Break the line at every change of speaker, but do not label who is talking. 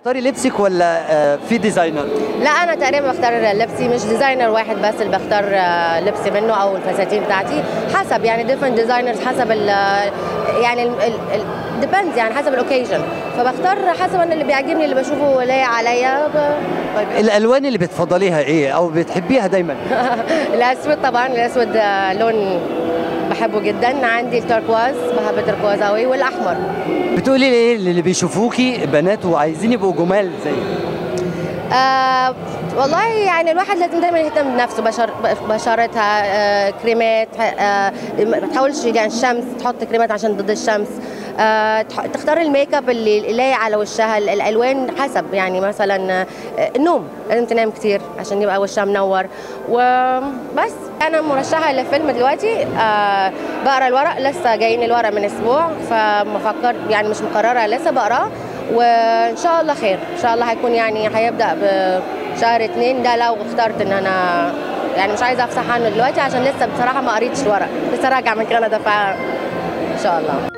بتختاري لبسك ولا آه، في ديزاينر
لا انا تقريبا بختار لبسي مش ديزاينر واحد بس اللي بختار آه، لبسي منه او الفساتين بتاعتي حسب يعني ديفرنت ديزاينرز حسب ال يعني ديبندز يعني حسب الاوكيجن فبختار حسب انا اللي بيعجبني اللي بشوفه لايق عليا ب-
طيب الالوان اللي بتفضليها ايه او بتحبيها دايما
الاسود طبعا الاسود آه، لون بحبه جدا عندي التركواز بحب التركواز قوي والاحمر
بتقولي ايه اللي بيشوفوكي بنات وعايزين يبقوا جمال زي
آه والله يعني الواحد لازم دايما يهتم بنفسه بشر بشرتها آه كريمات آه ما تحاولش يعني الشمس تحط كريمات عشان ضد الشمس آه تح- تختار الميك اب اللي لايق على وشها ال- الالوان حسب يعني مثلا آه النوم لازم تنام كتير عشان يبقى وشها منور وبس انا مرشحه لفيلم دلوقتي آه بقرا الورق لسه جايين الورق من اسبوع فمفكر يعني مش مقرره لسه بقراه وان شاء الله خير ان شاء الله هيكون يعني هيبدا بشهر اتنين ده لو اخترت ان انا يعني مش عايزه افصح عنه دلوقتي عشان لسه بصراحه ما قريتش الورق لسه راجعه من كندا ف ان شاء الله